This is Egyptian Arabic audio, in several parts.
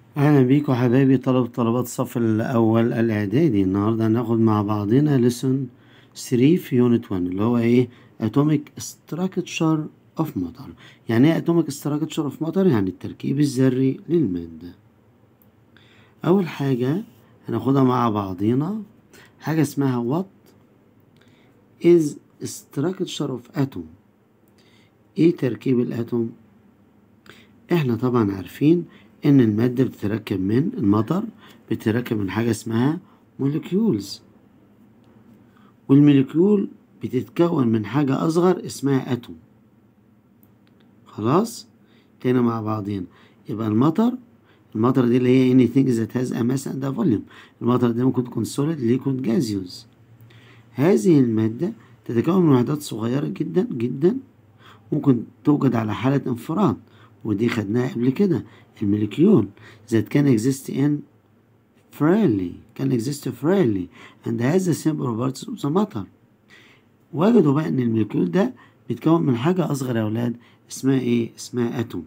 أهلا بيكم حبايبي طلبة طلبات الصف الأول الإعدادي النهاردة هناخد مع بعضنا لسون 3 في يونت 1 اللي هو إيه Atomic Structure of Matter يعني إيه Atomic Structure of Matter يعني التركيب الذري للمادة أول حاجة هناخدها مع بعضينا حاجة اسمها What is Structure of Atom إيه تركيب الأتوم إحنا طبعا عارفين إن المادة بتتركب من المطر بتتركب من حاجة اسمها موليكيولز والموليكيول بتتكون من حاجة أصغر اسمها أتوم خلاص تاني مع بعضين يبقى المطر المطر دي اللي هي anything that has a mass and a volume المطر دي ممكن تكون solid liquid gaseous هذه المادة تتكون من وحدات صغيرة جدا جدا ممكن توجد على حالة انفراد ودي خدناها قبل كده الموليكيول that can exist in freely can exist freely and has the same properties of the matter وجدوا بقى ان الموليكيول ده بيتكون من حاجة أصغر يا أولاد اسمها إيه؟ اسمها أتوم.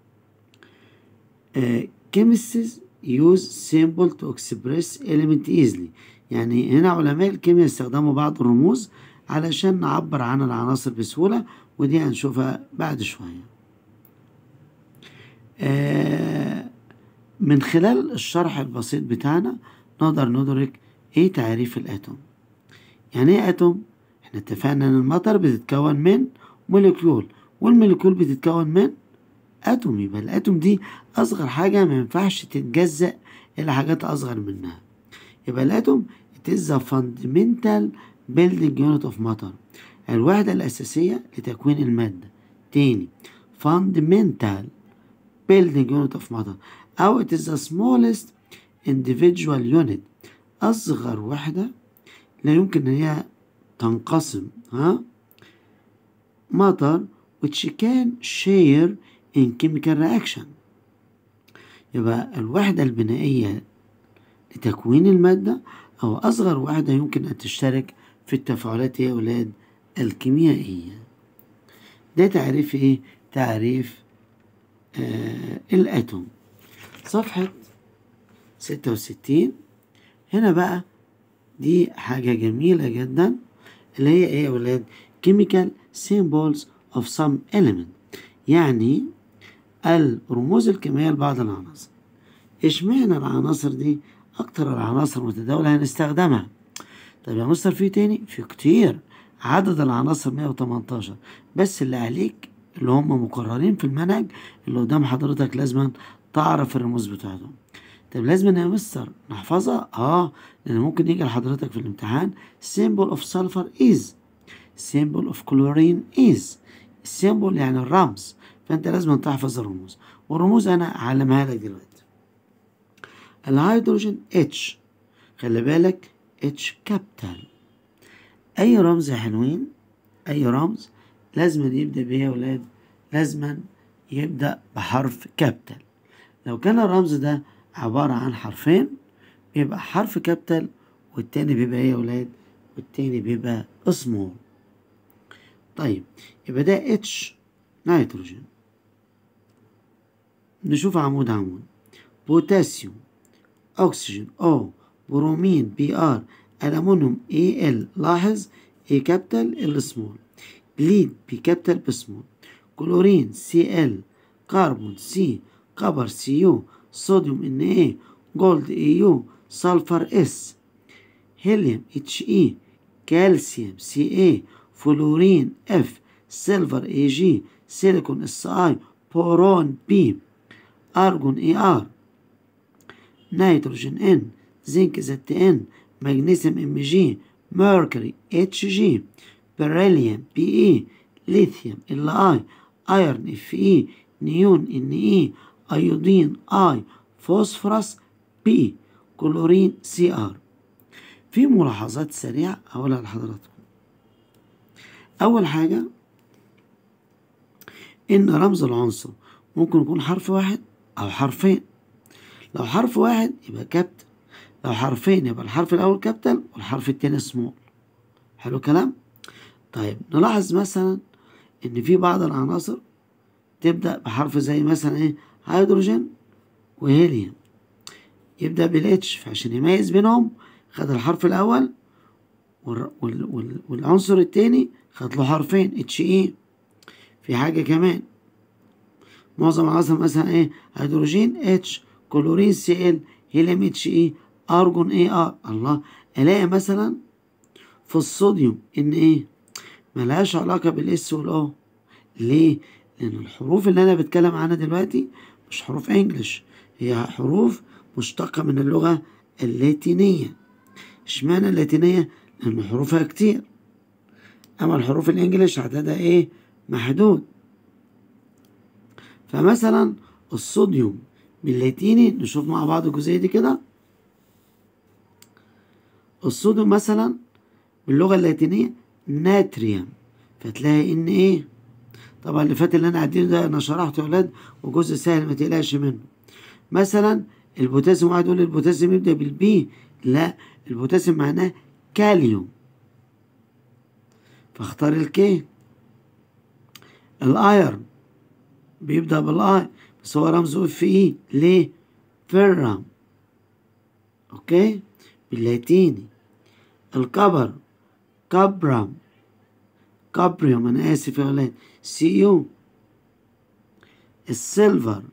Uh, chemists use symbol to express element easily يعني هنا علماء الكيمياء استخدموا بعض الرموز علشان نعبر عن العناصر بسهولة ودي هنشوفها بعد شوية. آه من خلال الشرح البسيط بتاعنا نقدر ندرك ايه تعريف الاتوم يعني ايه اتوم احنا اتفقنا ان المطر بتتكون من موليكيول والموليكيول بتتكون من اتوم يبقى الاتوم دي اصغر حاجه ما ينفعش تتجزأ الى حاجات اصغر منها يبقى الاتوم it is the fundamental building unit of matter الوحده الاساسيه لتكوين الماده تاني fundamental building unit of matter أو it is the smallest individual unit أصغر وحدة لا يمكن أن هي تنقسم ها matter which can share in chemical reaction يبقى الوحدة البنائية لتكوين المادة أو أصغر وحدة يمكن أن تشترك في التفاعلات يا أولاد الكيميائية ده تعريف إيه؟ تعريف آه الأتوم صفحة ستة وستين هنا بقى دي حاجة جميلة جدا اللي هي ايه يا ولاد chemical symbols of some element يعني الرموز الكيميائية لبعض العناصر اشمعنى العناصر دي اكتر العناصر متداولة هنستخدمها طب يا مستر في تاني في كتير عدد العناصر 118 بس اللي عليك اللي هم مقررين في المنهج اللي قدام حضرتك لازم تعرف الرموز بتاعتهم طب لازم يا مستر نحفظها اه لان ممكن يجي لحضرتك في الامتحان symbol of sulfur is symbol of chlorine is symbol يعني الرمز فانت لازم تحفظ الرموز والرموز انا هعلمها لك دلوقتي الهيدروجين H خلي بالك H كابيتال اي رمز يا حلوين اي رمز لازم يبدا بايه يا ولاد لازما يبدا بحرف كابيتال لو كان الرمز ده عبارة عن حرفين بيبقى حرف كابيتال والتاني بيبقى ايه يا ولاد والتاني بيبقى اسمه طيب يبقى ده اتش نيتروجين نشوف عمود عمود بوتاسيوم اكسجين او برومين بي ار الومنيوم اي ال لاحظ اي كابيتال ال سمول ليد بي كابيتال بسمول كلورين سي ال كربون سي كبر سي يو صوديوم ان اي جولد اي يو سلفر اس هيليوم اتش اي كالسيوم سي اي فلورين اف سيلفر اي جي سيليكون اس اي بورون بي ارجون اي ار نيتروجين ان زنك زت ان مغنيسيوم ام جي ميركوري اتش جي بريليوم بي اي ليثيوم ال اي ايرن اف اي نيون ان اي ايودين اي فوسفورس بي كلورين سي ار في ملاحظات سريعة أقولها لحضراتكم أول حاجة إن رمز العنصر ممكن يكون حرف واحد أو حرفين لو حرف واحد يبقى كابتل لو حرفين يبقى الحرف الأول كابتل والحرف التاني سمول حلو الكلام طيب نلاحظ مثلا إن في بعض العناصر تبدأ بحرف زي مثلا إيه هيدروجين وهيليوم يبدأ بالاتش فعشان يميز بينهم خد الحرف الأول وال... وال... وال... والعنصر التاني خد له حرفين اتش اي في حاجة كمان معظم العناصر مثلا ايه هيدروجين اتش كلورين سي ال هيليوم اتش اي ارجون اي ار الله الاقي مثلا في الصوديوم ان ايه ملهاش علاقة بالاس والاو ليه؟ لأن الحروف اللي أنا بتكلم عنها دلوقتي مش حروف انجلش هي حروف مشتقة من اللغة اللاتينية اشمعنى اللاتينية؟ لأن حروفها كتير أما الحروف الانجليش عددها ايه؟ محدود فمثلا الصوديوم باللاتيني نشوف مع بعض الجزئية دي كده الصوديوم مثلا باللغة اللاتينية ناتريوم فتلاقي ان ايه طبعا اللي فات اللي انا عديته ده انا شرحته يا ولاد وجزء سهل ما تقلقش منه مثلا البوتاسيوم واحد يقول البوتاسيوم يبدا بالبي لا البوتاسيوم معناه كاليوم فاختار الكي الايرن بيبدا بالاي بس هو رمزه اف اي ليه فيرام اوكي باللاتيني الكبر كابرام كابريوم انا اسف يا ولاد سي يو السيلفر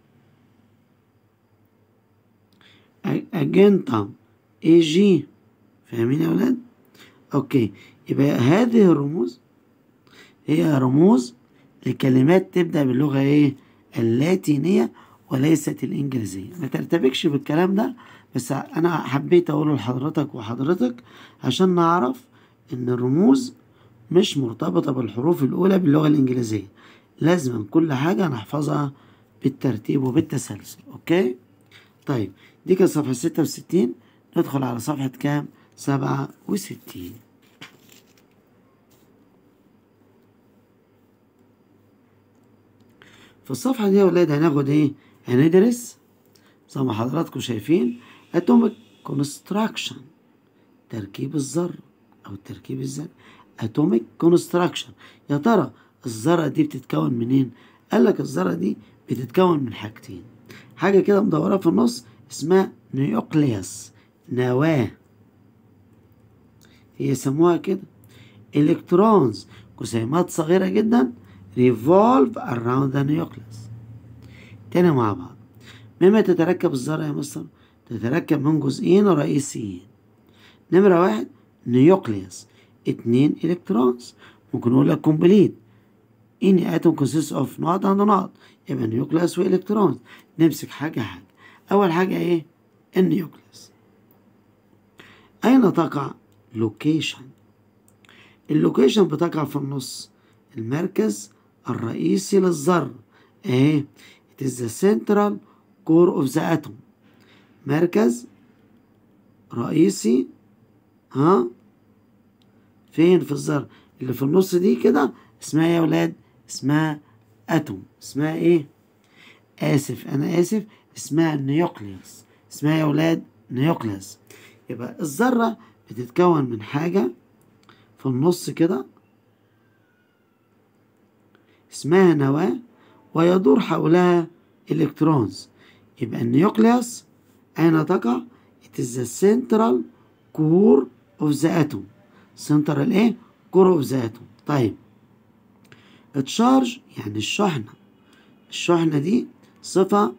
اجنتم اي جي فاهمين يا ولاد اوكي يبقى هذه الرموز هي رموز لكلمات تبدا باللغه ايه اللاتينيه وليست الانجليزيه ما ترتبكش بالكلام ده بس انا حبيت اقوله لحضرتك وحضرتك عشان نعرف ان الرموز مش مرتبطة بالحروف الأولى باللغة الإنجليزية لازم كل حاجة نحفظها بالترتيب وبالتسلسل أوكي طيب دي كانت صفحة ستة وستين ندخل على صفحة كام سبعة وستين في الصفحة دي يا ولاد هناخد ايه هندرس زي ما حضراتكم شايفين atomic construction تركيب الذرة أو التركيب الذري اتوميك كونستراكشن يا ترى الذره دي بتتكون منين قال لك الذره دي بتتكون من حاجتين حاجه كده مدوره في النص اسمها نيوكليوس نواه هي يسموها كده الكترونز جسيمات صغيره جدا revolve around the nucleus تاني مع بعض مما تتركب الذره يا مستر تتركب من جزئين رئيسيين نمره واحد نيوكليوس اتنين الكترونز ممكن نقول لك كومبليت اني اتوم consists اوف نقط عند نقط يبقى نيوكليوس والكترونز نمسك حاجه حاجه اول حاجه ايه النيوكليوس اين تقع لوكيشن اللوكيشن بتقع في النص المركز الرئيسي للذرة ايه it is the central core of the atom مركز رئيسي ها فين في الذرة اللي في النص دي كده اسمها يا ولاد اسمها اتوم اسمها ايه اسف انا اسف اسمها نيوكليوس اسمها يا ولاد نيوكليوس يبقى الذرة بتتكون من حاجة في النص كده اسمها نواة ويدور حولها الكترونز يبقى النيوكليوس أين تقع؟ It is the central core of the atom سنترال ايه كور اوف ذاته طيب التشارج يعني الشحنة الشحنة دي صفة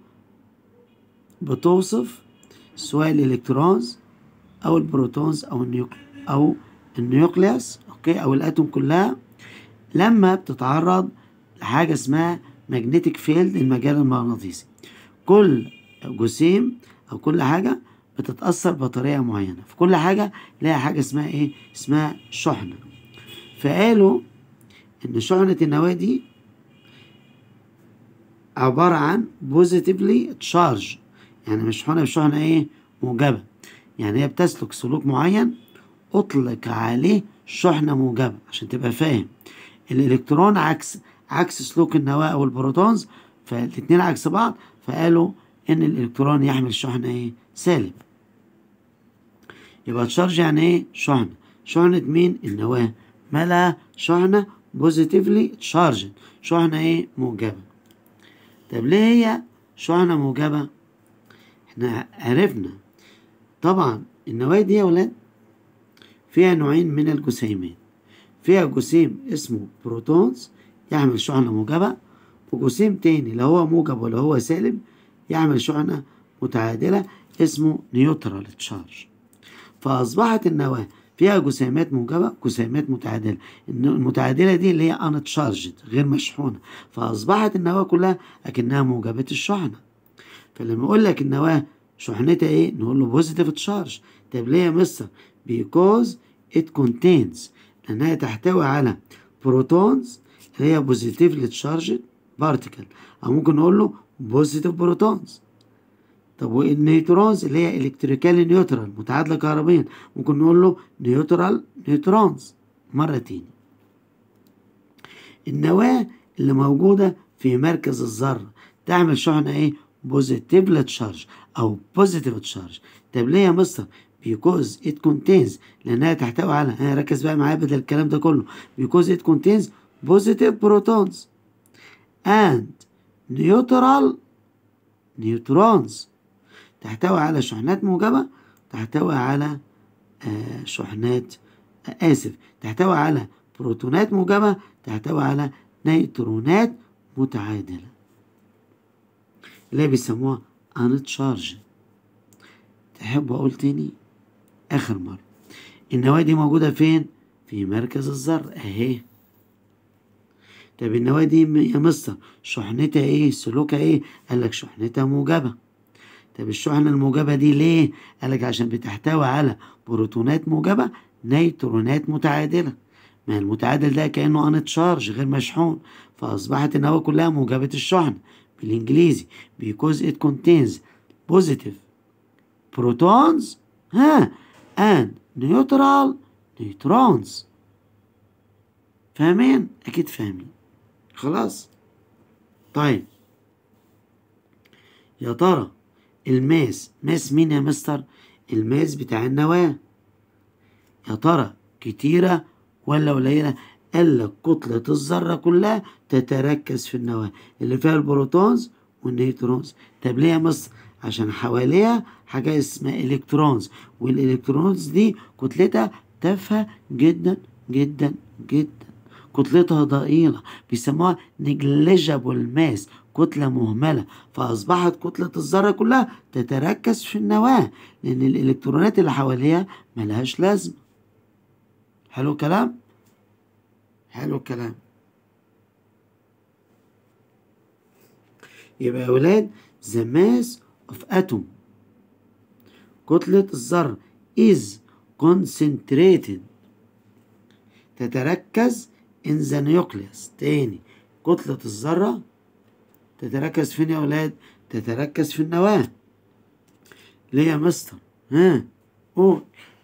بتوصف سواء الالكترونز او البروتونز او النيوكل او النيوكليوس اوكي او الاتوم كلها لما بتتعرض لحاجة اسمها ماجنتيك فيلد المجال المغناطيسي كل جسيم او كل حاجة بتتأثر بطريقة معينة في كل حاجة لها حاجة اسمها ايه اسمها شحنة فقالوا ان شحنة النواة دي عبارة عن بوزيتيفلي تشارج يعني مش شحنة بشحنة ايه موجبة يعني هي بتسلك سلوك معين اطلق عليه شحنة موجبة عشان تبقى فاهم الالكترون عكس عكس سلوك النواة او البروتونز فالاتنين عكس بعض فقالوا ان الالكترون يحمل شحنة ايه سالب يبقى تشارج يعني ايه شحنة شحنة مين النواة مالها شحنة بوزيتيفلي تشارج شحنة ايه موجبة طب ليه هي شحنة موجبة احنا عرفنا طبعا النواة دي يا ولاد فيها نوعين من الجسيمات فيها جسيم اسمه بروتونز يعمل شحنة موجبة وجسيم تاني لا هو موجب ولا هو سالب يعمل شحنة متعادلة اسمه نيوترال تشارج فأصبحت النواة فيها جسيمات موجبة جسيمات متعادلة المتعادلة دي اللي هي uncharged غير مشحونة فأصبحت النواة كلها أكنها موجبة الشحنة فلما أقول لك النواة شحنتها إيه نقول له بوزيتيف تشارج طب ليه يا مستر because it contains لأنها تحتوي على بروتونز اللي هي بوزيتيفلي تشارجد بارتيكل أو ممكن نقول له بوزيتيف بروتونز طب والنيوترونز اللي هي الكتريكالي نيوترال متعادلة كهربيا ممكن نقول له نيوترال نيوترونز مرة تاني النواة اللي موجودة في مركز الذرة تعمل شحنة ايه بوزيتيف تشارج او بوزيتيف تشارج طب ليه يا مستر because it contains لانها تحتوي على ها ركز بقى معايا بدل الكلام ده كله because it contains positive protons and neutral neutrons تحتوي على شحنات موجبة تحتوي على آه شحنات آه آسف تحتوي على بروتونات موجبة تحتوي على نيوترونات متعادلة اللي بيسموها uncharged تحب أقول تاني آخر مرة النواة دي موجودة فين؟ في مركز الذرة أهي طب النواة دي يا مستر شحنتها ايه؟ سلوكها ايه؟ قال لك شحنتها موجبة طب الشحنة الموجبة دي ليه؟ قال لك عشان بتحتوي على بروتونات موجبة نيوترونات متعادلة ما المتعادل ده كأنه ان تشارج غير مشحون فأصبحت النواة كلها موجبة الشحنة بالإنجليزي because it contains positive protons ها and neutral neutrons فاهمين؟ أكيد فاهمين خلاص طيب يا ترى الماس ماس مين يا مستر الماس بتاع النواة يا ترى كتيرة ولا قليلة قال لك كتلة الذرة كلها تتركز في النواة اللي فيها البروتونز والنيوترونز طب ليه يا مستر عشان حواليها حاجة اسمها الكترونز والالكترونز دي كتلتها تافهة جدا جدا جدا كتلتها ضئيلة بيسموها نجليجابل ماس كتلة مهملة فأصبحت كتلة الذرة كلها تتركز في النواة لأن الإلكترونات اللي حواليها ملهاش لازمة حلو الكلام؟ حلو الكلام يبقى يا ولاد the mass of atom كتلة الذرة is concentrated تتركز in the nucleus تاني كتلة الذرة تتركز فين يا ولاد تتركز في النواة ليه يا مستر ها قول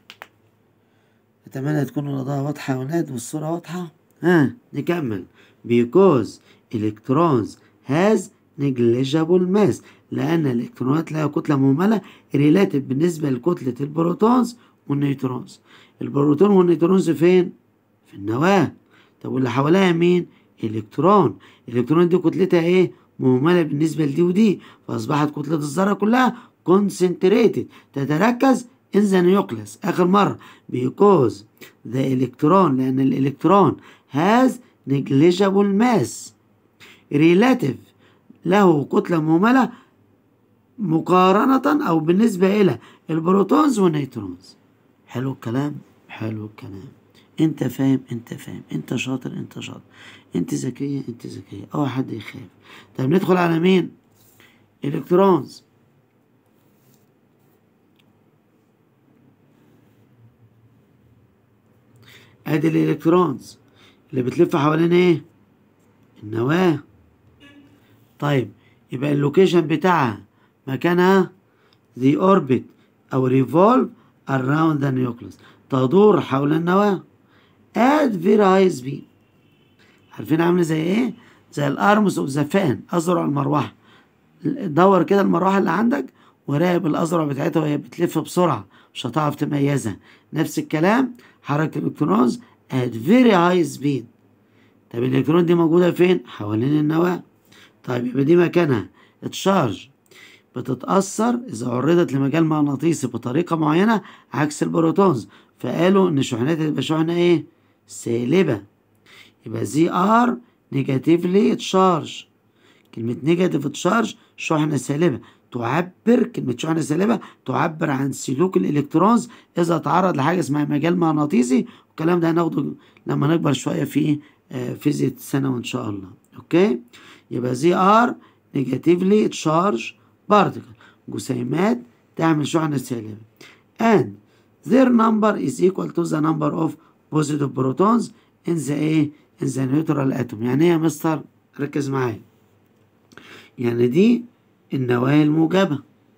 أتمنى تكون الإضاءة واضحة يا ولاد والصورة واضحة ها نكمل because electrons has negligible mass لأن الإلكترونات لها كتلة مهملة ريلاتيف بالنسبة لكتلة البروتونز والنيوترونز البروتون والنيوترونز فين؟ في النواة طب واللي حواليها مين؟ الكترون الالكترون دي كتلتها ايه؟ مهملة بالنسبة لدي ودي فأصبحت كتلة الذرة كلها concentrated تتركز in the nucleus آخر مرة because the electron لأن الإلكترون has negligible mass relative له كتلة مهملة مقارنة أو بالنسبة إلى البروتونز والنيوترونز حلو الكلام حلو الكلام انت فاهم انت فاهم انت شاطر انت شاطر انت ذكية انت ذكية اوعى حد يخاف طب ندخل على مين الكترونز ادي الالكترونز اللي بتلف حوالين ايه النواة طيب يبقى اللوكيشن بتاعها مكانها the orbit او revolve around the nucleus تدور حول النواة at very high speed عارفين عامله زي ايه زي الارمز اوف ذا فان اذرع المروحه دور كده المروحه اللي عندك وراقب الاذرع بتاعتها وهي بتلف بسرعه مش هتعرف تميزها نفس الكلام حركه الالكترونز at very high speed طب الالكترون دي موجوده فين حوالين النواه طيب يبقى دي مكانها تشارج بتتأثر إذا عرضت لمجال مغناطيسي بطريقة معينة عكس البروتونز فقالوا إن شحنتها تبقى شحنة إيه؟ سالبة يبقى زي ار نيجاتيفلي تشارج كلمة نيجاتيف تشارج شحنة سالبة تعبر كلمة شحنة سالبة تعبر عن سلوك الإلكترونز إذا تعرض لحاجة اسمها مجال مغناطيسي والكلام ده هناخده لما نكبر شوية في فيزياء الثانوي إن شاء الله أوكي يبقى زي ار نيجاتيفلي تشارج بارتيكل جسيمات تعمل شحنة سالبة and their number is equal to the number of positive protons in the ايه in the neutral atom يعني ايه يا مستر ركز معايا يعني دي النواة الموجبة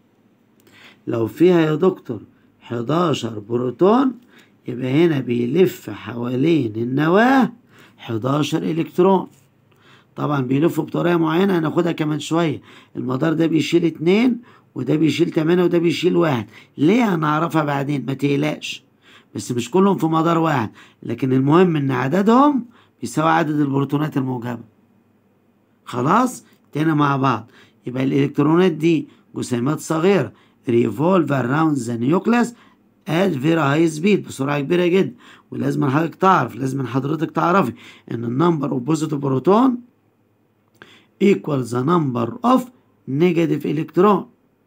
لو فيها يا دكتور 11 بروتون يبقى هنا بيلف حوالين النواة 11 إلكترون طبعا بيلفوا بطريقة معينة هناخدها كمان شوية المدار ده بيشيل اتنين وده بيشيل تمانية وده بيشيل واحد ليه هنعرفها بعدين ما تقلقش بس مش كلهم في مدار واحد لكن المهم ان عددهم بيساوي عدد البروتونات الموجبة خلاص تاني مع بعض يبقى الالكترونات دي جسيمات صغيرة revolve around the nucleus at very high speed بسرعة كبيرة جدا ولازم حضرتك تعرف لازم حضرتك تعرفي ان النمبر اوف بوزيتيف بروتون equals the number of negative electron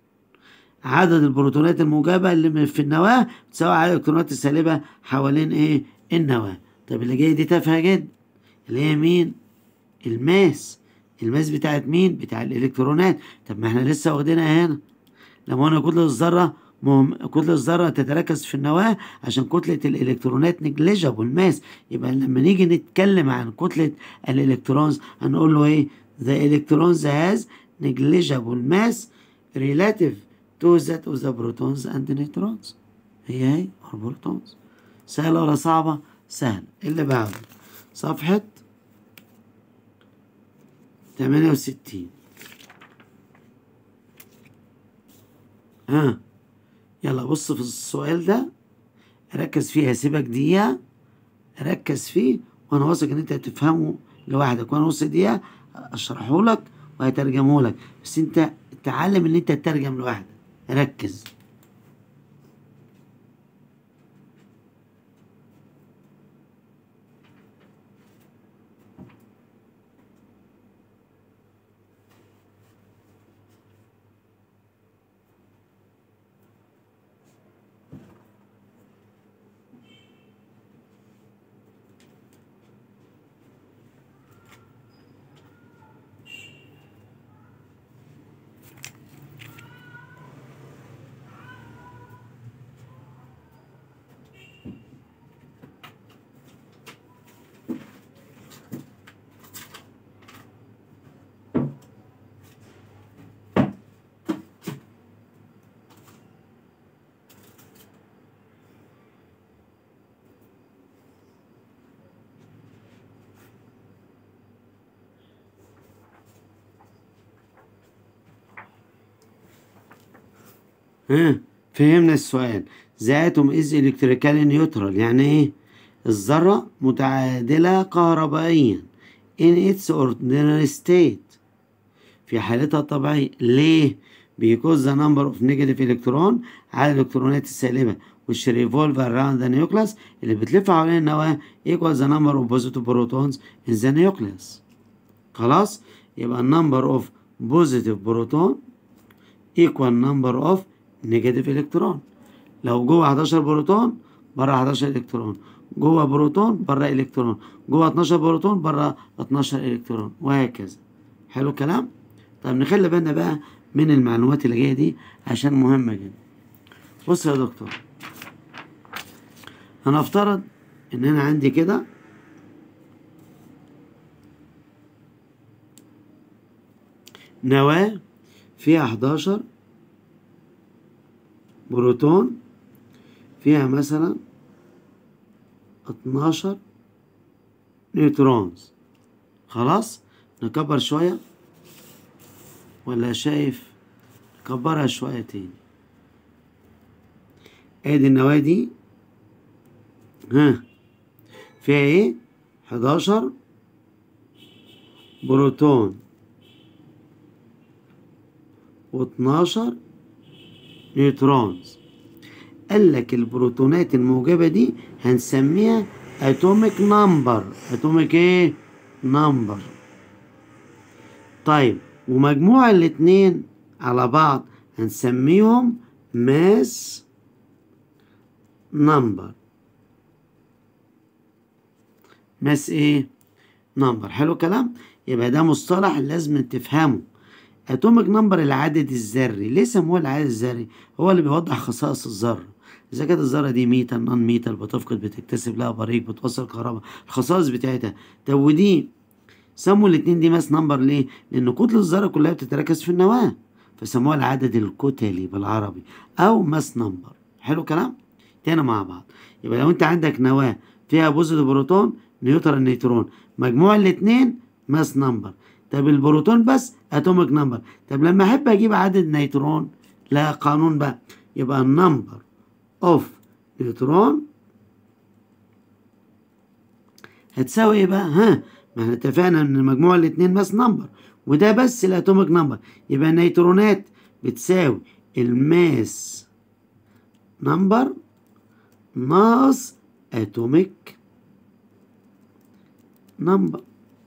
عدد البروتونات الموجبة اللي في النواة بتساوي عدد الإلكترونات السالبة حوالين إيه؟ النواة. طب اللي جاي دي تافهة جدا اللي هي مين؟ الماس. الماس بتاعت مين؟ بتاع الإلكترونات. طب ما إحنا لسه واخدينها هنا. لما قلنا كتلة الذرة مهم كتلة الذرة تتركز في النواة عشان كتلة الإلكترونات نجليجابل ماس يبقى لما نيجي نتكلم عن كتلة الإلكترونز هنقول له إيه؟ The electrons has negligible mass relative to that of the protons and neutrons هي هي البروتونز سهلة ولا صعبة؟ سهل اللي بعده صفحة تمانية وستين ها يلا بص في السؤال ده ركز فيه هسيبك دقيقة ركز فيه وانا واثق ان انت هتفهمه لوحدك وانا نص دقيقة اشرحه لك وهترجمه لك بس انت تعلم ان انت تترجم لوحدك ركز ها فهمنا السؤال The atom is electrically neutral يعني ايه الذرة متعادلة كهربائيا in its ordinary state في حالتها الطبيعية ليه because the number of negative electron عدد الإلكترونات السالبة which revolve around the nucleus اللي بتلف حوالين النواة equals the number of positive protons in the nucleus خلاص يبقى number of positive proton equal number of نيجاتيف الكترون لو جوه 11 بروتون بره 11 الكترون جوه بروتون بره الكترون جوه 12 بروتون بره 12 الكترون وهكذا حلو الكلام طب نخلي بالنا بقى من المعلومات اللي جايه دي عشان مهمه جدا بص يا دكتور هنفترض ان انا عندي كده نواه فيها 11 بروتون فيها مثلا 12 نيوترونز خلاص نكبر شوية ولا شايف نكبرها شوية تاني ادي النواة دي ها فيها ايه 11 بروتون و12 نيوترونز قال لك البروتونات الموجبة دي هنسميها اتوميك نمبر اتوميك ايه نمبر طيب ومجموع الاتنين على بعض هنسميهم ماس نمبر ماس ايه نمبر حلو الكلام يبقى ده مصطلح لازم تفهمه اتوميك نمبر العدد الذري ليه سموه العدد الذري هو اللي بيوضح خصائص الذره اذا كانت الذره دي ميتال نون ميتال بتفقد بتكتسب لها بريق بتوصل كهرباء الخصائص بتاعتها طب ودي سموا الاتنين دي ماس نمبر ليه لان كتله الذره كلها بتتركز في النواه فسموها العدد الكتلي بالعربي او ماس نمبر حلو الكلام تاني مع بعض يبقى لو انت عندك نواه فيها بوزيتيف بروتون نيوترال نيوترون مجموع الاتنين ماس نمبر طب البروتون بس اتوميك نمبر طب لما احب اجيب عدد نيوترون لا قانون بقى يبقى النمبر اوف نيوترون هتساوي ايه بقى ها ما احنا اتفقنا ان مجموع الاتنين ماس نمبر وده بس الاتوميك نمبر يبقى النيوترونات بتساوي الماس نمبر ناقص اتوميك نمبر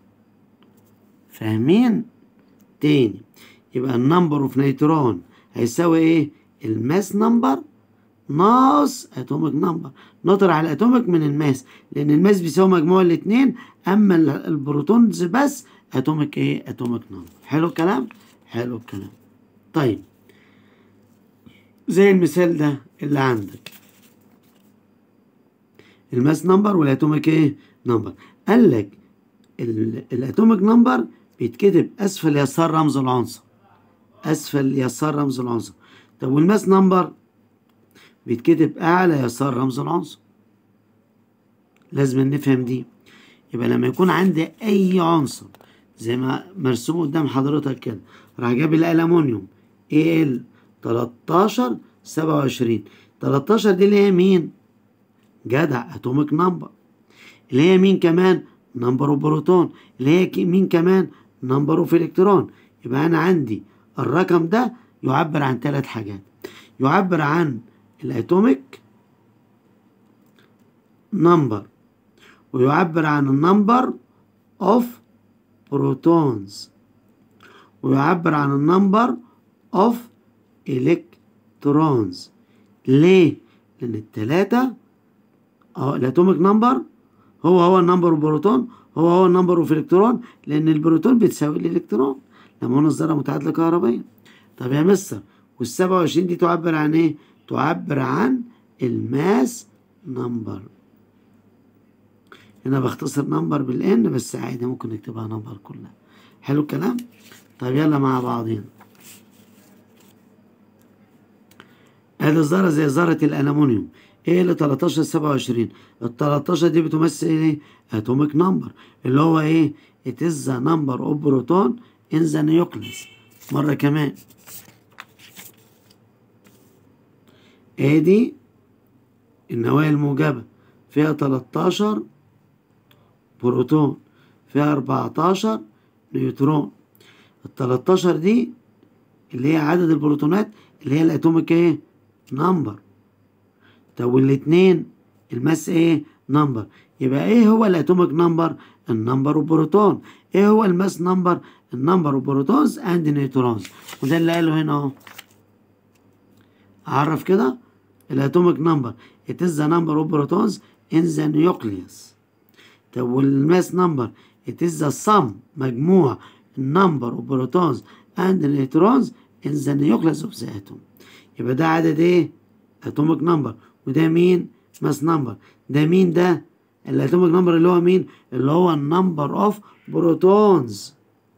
فاهمين تاني يبقى النمبر اوف نيوترون هيساوي ايه الماس نمبر ناقص اتوميك نمبر نطر على الاتوميك من الماس لان الماس بيساوي مجموع الاتنين اما البروتونز بس اتوميك ايه اتوميك نمبر حلو الكلام حلو الكلام طيب زي المثال ده اللي عندك الماس نمبر والاتوميك ايه نمبر قال لك الاتوميك نمبر بيتكتب اسفل يسار رمز العنصر اسفل يسار رمز العنصر طب والماس نمبر بيتكتب اعلى يسار رمز العنصر لازم نفهم دي يبقى لما يكون عندي اي عنصر زي ما مرسوم قدام حضرتك كده راح جاب الالومنيوم ال 13 27 13 دي اللي هي مين جدع اتوميك نمبر اللي هي مين كمان نمبر اوف بروتون اللي هي مين كمان نمبر اوف الكترون يبقى انا عندي الرقم ده يعبر عن ثلاث حاجات يعبر عن الاتوميك نمبر ويعبر عن النمبر اوف بروتونز ويعبر عن النمبر اوف الكترونز ليه لان الثلاثه اه الاتوميك نمبر هو هو النمبر اوف بروتون هو هو النمبر اوف الكترون لان البروتون بتساوي الالكترون لما قلنا الذره متعادله كهربائيه طب يا مستر وال 27 دي تعبر عن ايه تعبر عن الماس نمبر هنا بختصر نمبر بالان بس عادي ممكن نكتبها نمبر كلها حلو الكلام طيب يلا مع بعضين ادي الذره زي ذره الالومنيوم ايه اللي 13 27 ال 13 دي بتمثل ايه اتوميك نمبر اللي هو ايه it is the number of proton in the nucleus مره كمان ادي النواة الموجبة فيها 13 بروتون فيها 14 نيوترون ال 13 دي اللي هي عدد البروتونات اللي هي الاتوميك ايه نمبر طب والاتنين الماس ايه نمبر يبقى ايه هو الاتوميك نمبر النمبر اوف بروتون ايه هو الماس نمبر النمبر اوف بروتونز اند نيوترونز وده اللي قاله هنا اهو اعرف كده الاتوميك نمبر it is the number of protons in the nucleus طب والماس نمبر it is the sum مجموع number of protons and neutrons in the nucleus of the atom يبقى ده عدد ايه اتوميك نمبر وده مين ماس نمبر ده مين ده الاتوميك نمبر اللي هو مين اللي هو النمبر اوف بروتونز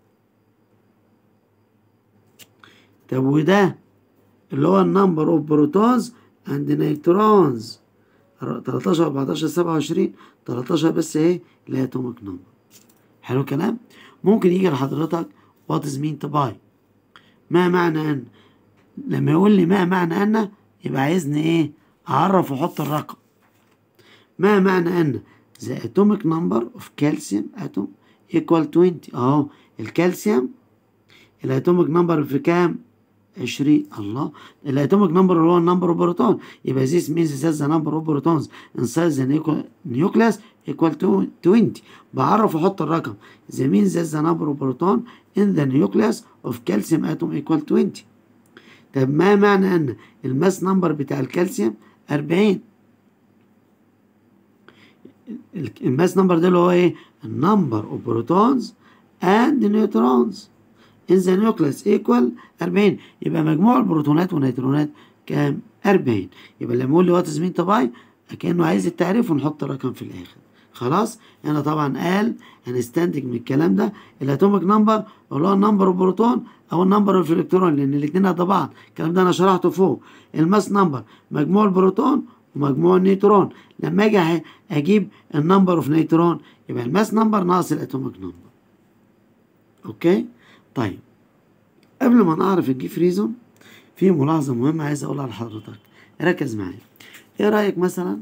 طب وده اللي هو النمبر اوف بروتونز اند نيوترونز 13 14 27 13 بس ايه اللي اتوميك نمبر حلو الكلام ممكن يجي لحضرتك وات از مين تو باي ما معنى ان لما يقول لي ما معنى ان يبقى عايزني ايه اعرف واحط الرقم ما معنى ان the atomic number of calcium atom equal 20 اهو الكالسيوم الاتوميك نمبر في كام 20 الله الاتوميك نمبر اللي هو النمبر اوف بروتون يبقى this means that the number of protons inside the nucleus equal to 20 بعرف احط الرقم the means that the number of proton in the nucleus of calcium atom equal 20 طب ما معنى ان الماس نمبر بتاع الكالسيوم 40 الماس نمبر ده اللي هو ايه النمبر اوف بروتونز اند نيوترونز in the nucleus equal 40 يبقى مجموع البروتونات والنيوترونات كام 40 يبقى لما يقول لي وات از مين طبعي كانه عايز التعريف ونحط رقم في الاخر خلاص هنا طبعا قال هنستنتج من الكلام ده الاتوميك نمبر اللي هو النمبر اوف بروتون او النمبر اوف الكترون لان الاثنين قد بعض الكلام ده انا شرحته فوق الماس نمبر مجموع البروتون ومجموع النيوترون لما اجي اجيب النمبر اوف نيوترون يبقى الماس نمبر ناقص الاتوميك نمبر اوكي طيب قبل ما نعرف الجيف ريزون في ملاحظة مهمة عايز أقولها لحضرتك ركز معايا إيه رأيك مثلا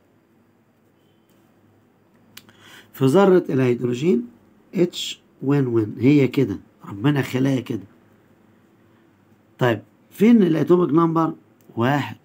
في ذرة الهيدروجين اتش وين وين هي كده ربنا خلاها كده طيب فين الاتوميك نمبر واحد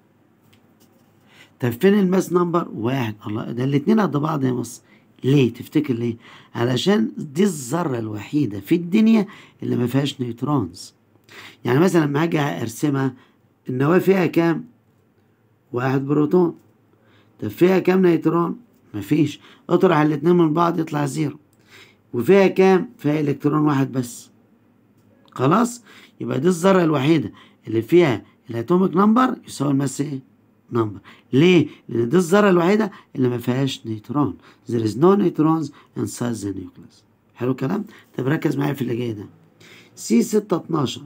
طب فين الماس نمبر واحد الله ده الاتنين قد بعض يا مصر ليه تفتكر ليه علشان دي الذره الوحيده في الدنيا اللي ما فيهاش نيوترونز يعني مثلا لما اجي ارسمها النواه فيها كام واحد بروتون طب فيها كام نيوترون مفيش اطرح الاتنين من بعض يطلع زيرو وفيها كام فيها الكترون واحد بس خلاص يبقى دي الذره الوحيده اللي فيها الاتوميك نمبر يساوي الماس ايه نمبر ليه؟ لأن دي الذرة الوحيدة اللي ما فيهاش نيوترون there is no neutrons inside the nucleus حلو الكلام؟ طب ركز معايا في اللي جاي ده سي 6 12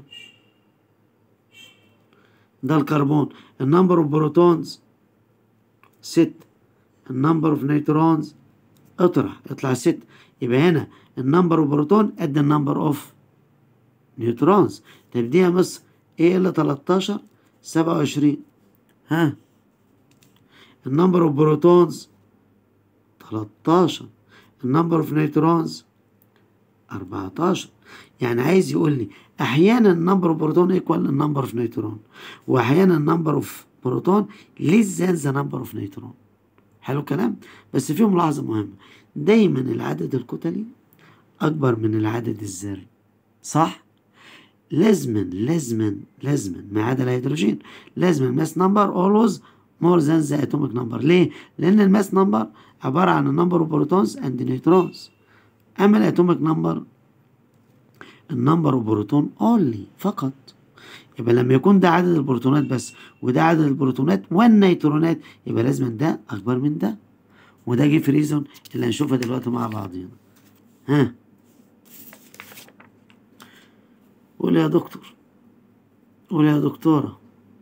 ده الكربون النمبر اوف بروتونز 6 النمبر اوف نيوترونز اطرح يطلع 6 يبقى هنا النمبر اوف بروتون قد النمبر اوف نيوترونز طب دي يا مصر ايه اللي 13 27 ها النمبر اوف بروتونز 13 النمبر اوف نيوترونز 14 يعني عايز يقول لي احيانا النمبر اوف بروتون ايكوال النمبر اوف نيوترون واحيانا النمبر اوف بروتون ليس ذان ذا نمبر اوف نيوترون حلو الكلام بس في ملاحظه مهمه دايما العدد الكتلي اكبر من العدد الذري صح لازما لازما لازما ما عدا الهيدروجين لازم الماس نمبر اولويز مور ذان ذا اتوميك نمبر ليه؟ لأن الماس نمبر عبارة عن النمبر اوف بروتونز اند نيوترونز أما الاتوميك نمبر النمبر اوف بروتون اونلي فقط يبقى لما يكون ده عدد البروتونات بس وده عدد البروتونات والنيوترونات يبقى لازم ده أكبر من ده وده جه في ريزون اللي هنشوفها دلوقتي مع بعضينا ها قول يا دكتور قول يا دكتوره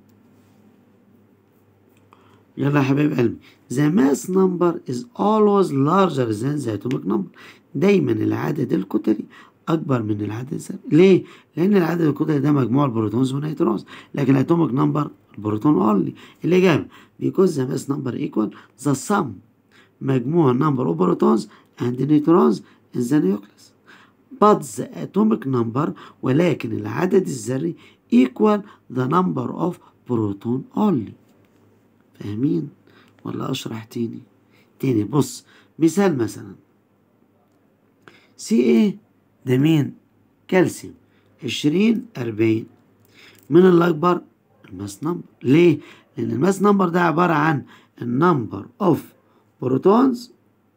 يلا يا حبايب قلبي the mass number is always larger than the atomic number دايما العدد الكتلي اكبر من العدد الذري ليه لان العدد الكتلي ده مجموع البروتونز والنيوترونز لكن الاتوميك نمبر البروتون اونلي الاجابه because the mass number equal the sum مجموع number of protons and neutrons in the nucleus but the atomic number ولكن العدد الذري equal the number of proton only فاهمين ولا اشرح تاني تاني بص مثال مثلا سي ايه ده مين كالسيوم عشرين أربعين من الأكبر الماس نمبر ليه؟ لأن الماس نمبر ده عبارة عن النمبر اوف بروتونز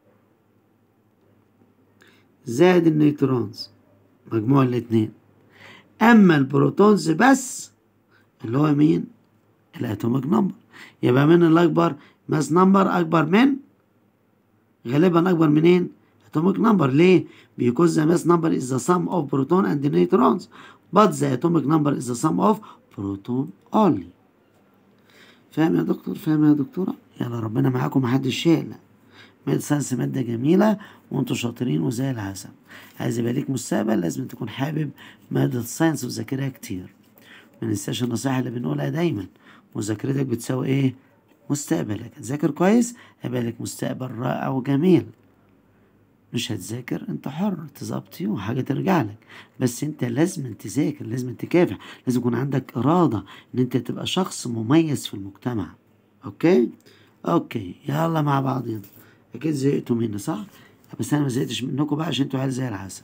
زائد النيوترونز مجموع الاتنين أما البروتونز بس اللي هو مين؟ الأتوميك نمبر يبقى من الأكبر ماس نمبر أكبر من غالبا أكبر منين؟ atomic number ليه؟ because the mass number is the sum of proton and neutrons but the atomic number is the sum of proton only فاهم يا دكتور؟ فاهم يا دكتورة؟ يلا ربنا معاكم محدش يقلق مادة ساينس مادة جميلة وانتوا شاطرين وزي العسل عايز يبقى ليك مستقبل لازم تكون حابب مادة الساينس وذاكرها كتير ما ننساش النصيحة اللي بنقولها دايما مذاكرتك بتساوي ايه؟ مستقبلك تذاكر كويس هيبقى لك مستقبل رائع وجميل مش هتذاكر انت حر تظبط يوم حاجة ترجع لك بس انت لازم تذاكر لازم تكافح لازم يكون عندك ارادة ان انت تبقى شخص مميز في المجتمع اوكي اوكي يلا مع بعضين اكيد زهقتوا مني صح بس انا ما زهقتش منكم بقى عشان انتوا عيال زي العسل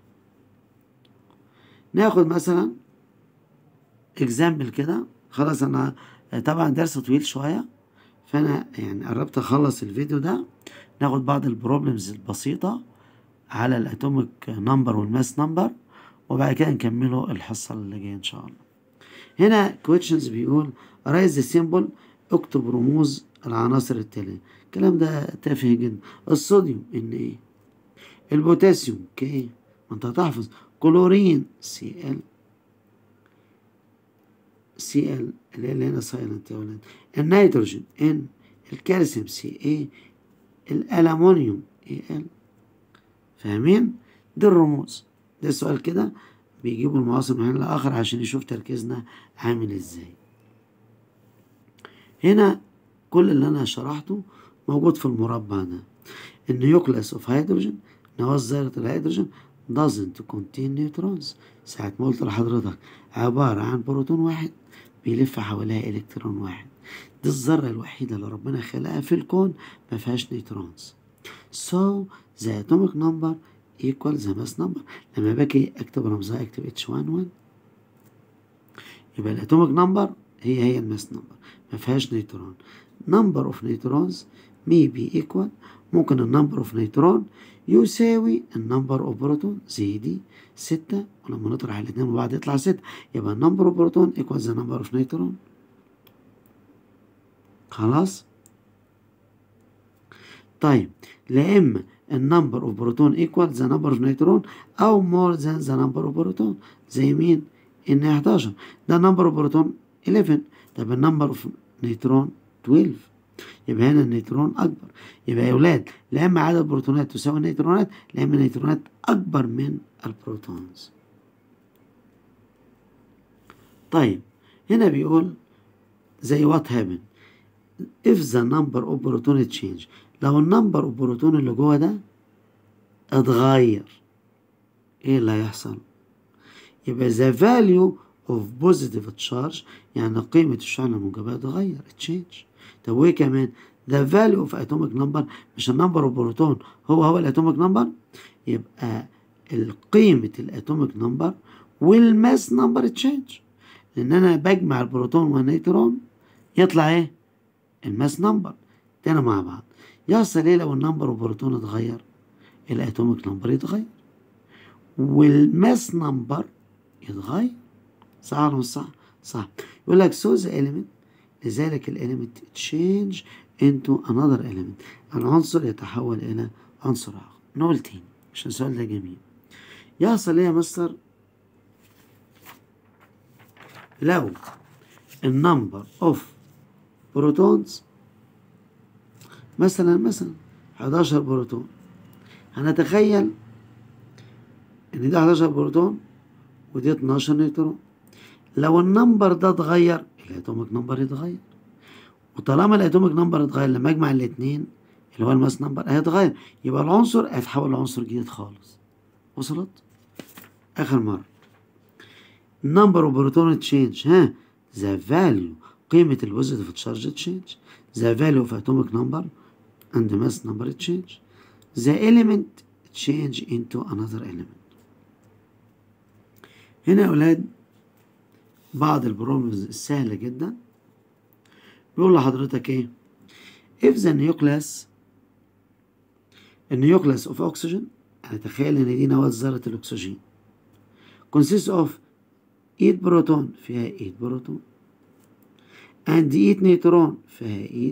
ناخد مثلا اكزامبل كده خلاص انا طبعا درس طويل شويه فانا يعني قربت اخلص الفيديو ده ناخد بعض البروبلمز البسيطه على الاتوميك نمبر والماس نمبر وبعد كده نكمله الحصه اللي جايه ان شاء الله هنا كويشنز بيقول رايز السيمبل اكتب رموز العناصر التاليه الكلام ده تافه جدا الصوديوم ان ايه البوتاسيوم كي ما انت هتحفظ كلورين سي ال سي ال اللي هنا سايلنت يا ولاد النيتروجين ان الكالسيوم سي اي الالومنيوم اي ال فاهمين دي الرموز ده سؤال كده بيجيبوا المعاصر من هنا لاخر عشان يشوف تركيزنا عامل ازاي هنا كل اللي انا شرحته موجود في المربع ده النيوكلاس اوف هيدروجين نواة ذرة الهيدروجين doesn't contain neutrons ساعة ما قلت لحضرتك عبارة عن بروتون واحد بيلف حواليها إلكترون واحد دي الذرة الوحيدة اللي ربنا خلقها في الكون ما فيهاش نيوترونز so the atomic number equal the mass number لما باجي اكتب رمزها اكتب H11 يبقى الاتوميك نمبر هي هي الماس نمبر ما فيهاش نيوترون number of neutrons may be equal ممكن النمبر اوف نيوترون يساوي النمبر اوف بروتون زي دي ستة ولما نطرح الاتنين من بعض يطلع ستة يبقى النمبر اوف بروتون equals the number of نيوترون خلاص طيب لا اما النمبر اوف بروتون equal the number of نيوترون او more than the number of بروتون زي مين ان 11 ده النمبر اوف بروتون 11 طب النمبر اوف نيوترون 12 يبقى هنا النيوترون اكبر يبقى يا اولاد لا اما عدد البروتونات تساوي النيوترونات لا اما النيوترونات اكبر من البروتونز طيب هنا بيقول زي وات هابن if the number of proton change لو النمبر اوف بروتون اللي جوه ده اتغير ايه اللي هيحصل يبقى the value of positive charge يعني قيمة الشحنة الموجبة اتغير change طب وايه كمان the value of atomic number مش النمبر اوف بروتون هو هو الاتوميك نمبر يبقى قيمة الاتوميك نمبر والماس نمبر تشينج لان انا بجمع البروتون والنيوترون يطلع ايه الماس نمبر تاني مع بعض يحصل ايه لو النمبر اوف بروتون اتغير الاتوميك نمبر يتغير والماس نمبر يتغير صح ولا مش صح؟ صح يقول لك so the element لذلك الاليمنت change into another element العنصر يتحول إلى عنصر آخر نقول تاني عشان السؤال ده جميل يحصل إيه يا مستر لو النمبر اوف بروتونز مثلا مثلا 11 بروتون هنتخيل ان ده 11 بروتون ودي 12 نيوترون لو النمبر ده اتغير الاتوميك نمبر يتغير وطالما الاتوميك نمبر اتغير لما اجمع الاثنين اللي هو الماس نمبر هيتغير يبقى العنصر هيتحول لعنصر جديد خالص وصلت اخر مره number of proton change ها the value قيمة البوزيتيف تشارج change the value of atomic number and mass number change the element change into another element هنا يا أولاد بعض البروبلمز السهلة جدا بيقول لحضرتك ايه if the nucleus النيوكلاس of oxygen هنتخيل ان دي نواة ذرة الاكسجين consists of 8 بروتون فيها 8 بروتون and 8 نيوترون فيها 8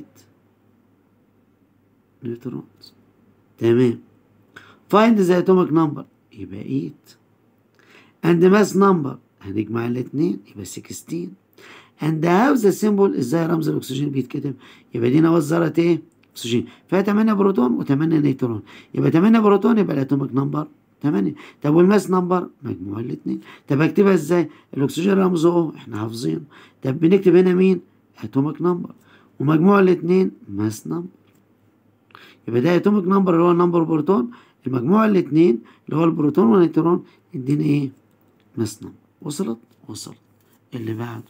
نيوترونز تمام find the atomic number يبقى 8 and mass number هنجمع الاتنين يبقى 16 and how the symbol ازاي رمز الاكسجين بيتكتب يبقى دي نواة ذرة ايه اكسجين فيها 8 بروتون و8 نيوترون يبقى 8 بروتون يبقى الاتوميك نمبر 8 طب والماس نمبر مجموع الاثنين طب اكتبها ازاي الاكسجين رمزه اهو احنا حافظينه طب بنكتب هنا مين اتوميك نمبر ومجموع الاثنين ماس نمبر يبقى ده اتوميك نمبر اللي هو النمبر بروتون المجموع الاتنين اللي هو البروتون والنيوترون يديني ايه ماس نمبر وصلت وصلت اللي بعده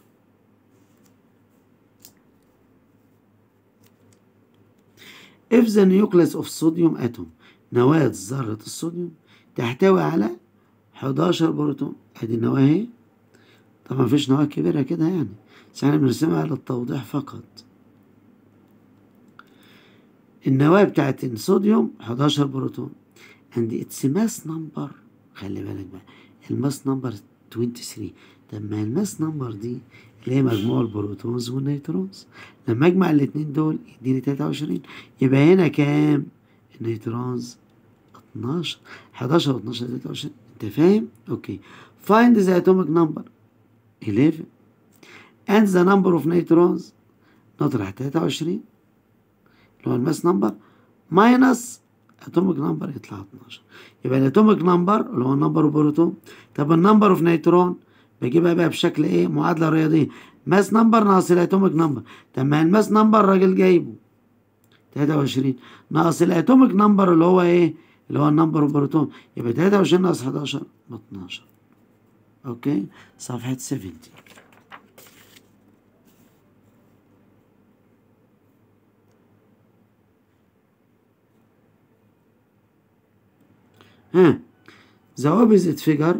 if the nucleus of sodium atom نواة ذرة الصوديوم تحتوي على 11 بروتون ادي النواة اهي طبعا مفيش نواة كبيرة كده يعني بس احنا بنرسمها للتوضيح فقط النواة بتاعت الصوديوم 11 بروتون and its mass number خلي بالك بقى الماس نمبر 23 طب ما الماس نمبر دي اللي هي مجموع البروتونز والنيوترونز لما اجمع الاتنين دول يديني 23 يبقى هنا كام النيوترونز 12 11 و 12 23 انت فاهم اوكي find the atomic number 11 and the number of neutrons نطرح 23 اللي هو الماس نمبر ماينس اتوميك نمبر يطلع 12 يبقى الاتوميك نمبر اللي هو النمبر اوف بروتون طب النمبر اوف نيوترون بجيبها بقى بشكل ايه معادله رياضيه ماس نمبر ناقص الاتوميك نمبر طب ما الماس نمبر الراجل جايبه 23 ناقص الاتوميك نمبر اللي هو ايه اللي هو النمبر اوف بروتون يبقى 23 ناقص 11 ب 12 اوكي صفحه 70 ها ذا اوبزيت فيجر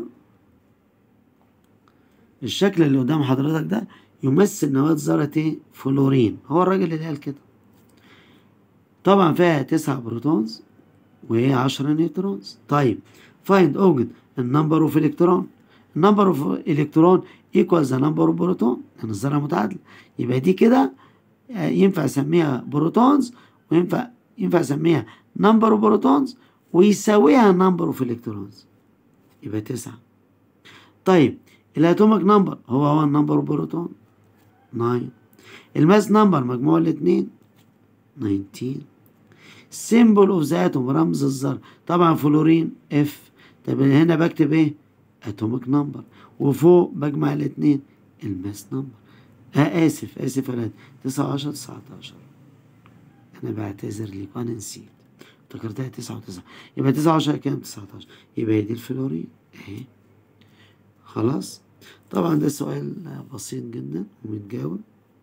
الشكل اللي قدام حضرتك ده يمثل نواة ذرة ايه؟ فلورين هو الراجل اللي قال كده طبعا فيها تسعة بروتونز وهي عشرة نيوترونز طيب فايند اوجد النمبر اوف الكترون النمبر اوف الكترون ايكوال ذا نمبر اوف بروتون لان الذره متعادله يبقى دي كده ينفع اسميها بروتونز وينفع ينفع اسميها نمبر اوف بروتونز ويساويها نمبر اوف الكترونز يبقى تسعة طيب الاتوميك نمبر هو هو النمبر اوف بروتون 9 الماس نمبر مجموع الاثنين 19 سيمبل اوف ذا اتوم رمز الذره طبعا فلورين اف طب هنا بكتب ايه اتوميك نمبر وفوق بجمع الاثنين الماس نمبر آه اسف اسف يا 19 19 انا بعتذر ليك وانا نسيت افتكرتها تسعة وتسعة يبقى تسعة وعشرة كام تسعتاشر يبقى دي الفلورين اهي خلاص طبعا ده سؤال بسيط جدا ومتجاوب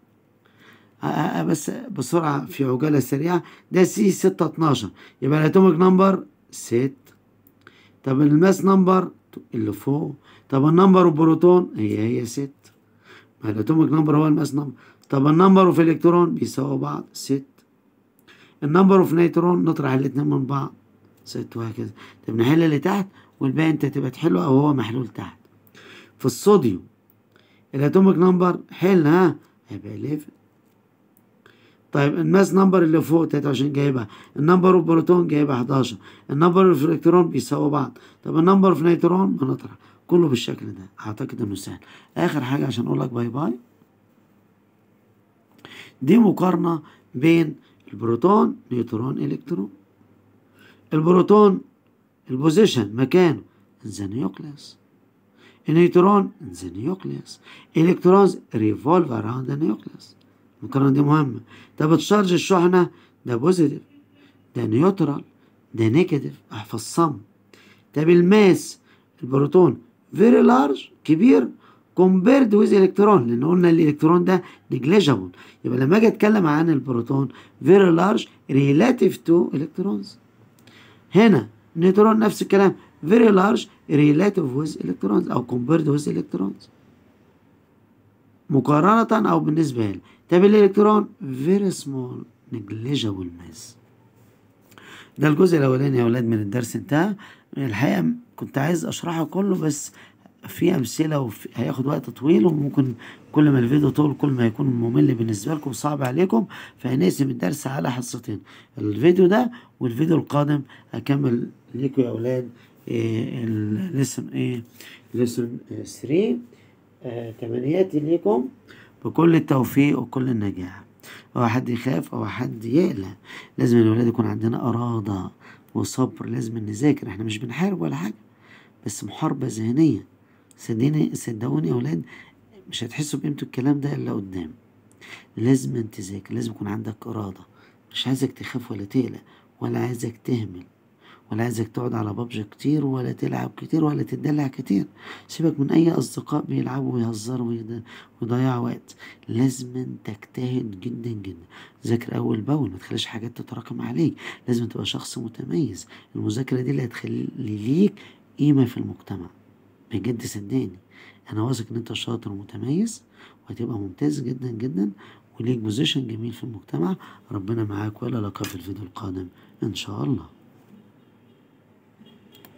بس بسرعة في عجالة سريعة ده سي ستة اتناشر يبقى الاتوميك نمبر ست طب الماس نمبر اللي فوق طب النمبر اوف بروتون هي هي ست ما الاتوميك نمبر هو الماس نمبر طب النمبر اوف الكترون بيساووا بعض ست النمبر اوف نيوترون نطرح الاتنين من بعض ست وهكذا طب نحل اللي تحت والباقي انت تبقى تحله او هو محلول تحت في الصوديوم الاتوميك نمبر حل ها هيبقى 11 طيب الماس نمبر اللي فوق 23 جايبها النمبر اوف بروتون جايبها 11 النمبر اوف الكترون بيساووا بعض طب النمبر اوف نيوترون بنطرح كله بالشكل ده اعتقد انه سهل اخر حاجه عشان اقول لك باي باي دي مقارنه بين البروتون نيوترون الكترون البروتون البوزيشن مكانه in the nucleus النيوترون in the nucleus electrons revolve around the nucleus المقارنة دي مهمة طب تشارج الشحنة ده بوزيتيف ده نيوترال ده نيجاتيف احفظ صم طب الماس البروتون very large كبير compared with الكترون لان قلنا الالكترون ده negligible يبقى لما اجي اتكلم عن البروتون very large relative to electrons هنا النيوترون نفس الكلام very large relative with electrons او compared with electrons مقارنة او بالنسبة له طب الالكترون very small negligible mass ده الجزء الاولاني يا اولاد من الدرس انتهى الحقيقة كنت عايز اشرحه كله بس في امثله وفي هياخد وقت طويل وممكن كل ما الفيديو طول كل ما يكون ممل بالنسبه لكم صعب عليكم فهنقسم الدرس على حصتين الفيديو ده والفيديو القادم هكمل ليكم يا اولاد إيه الليسن ايه ليسن 3 آه تمنياتي ليكم بكل التوفيق وكل النجاح او حد يخاف او حد يقلق لازم الولاد يكون عندنا اراده وصبر لازم نذاكر احنا مش بنحارب ولا حاجه بس محاربه ذهنيه صدقني صدقوني يا اولاد مش هتحسوا بقيمة الكلام ده الا قدام لازم تذاكر لازم يكون عندك اراده مش عايزك تخاف ولا تقلق ولا عايزك تهمل ولا عايزك تقعد على بابجي كتير ولا تلعب كتير ولا تدلع كتير سيبك من اي اصدقاء بيلعبوا ويهزروا ويد- ويضيعوا وقت لازم تجتهد جدا جدا ذاكر اول باول ما تخليش حاجات تتراكم عليك لازم تبقى شخص متميز المذاكرة دي اللي هتخلي ليك قيمة في المجتمع بجد صدقني انا واثق ان انت شاطر ومتميز وهتبقى ممتاز جدا جدا وليك بوزيشن جميل في المجتمع ربنا معاك ولا لقاء في الفيديو القادم ان شاء الله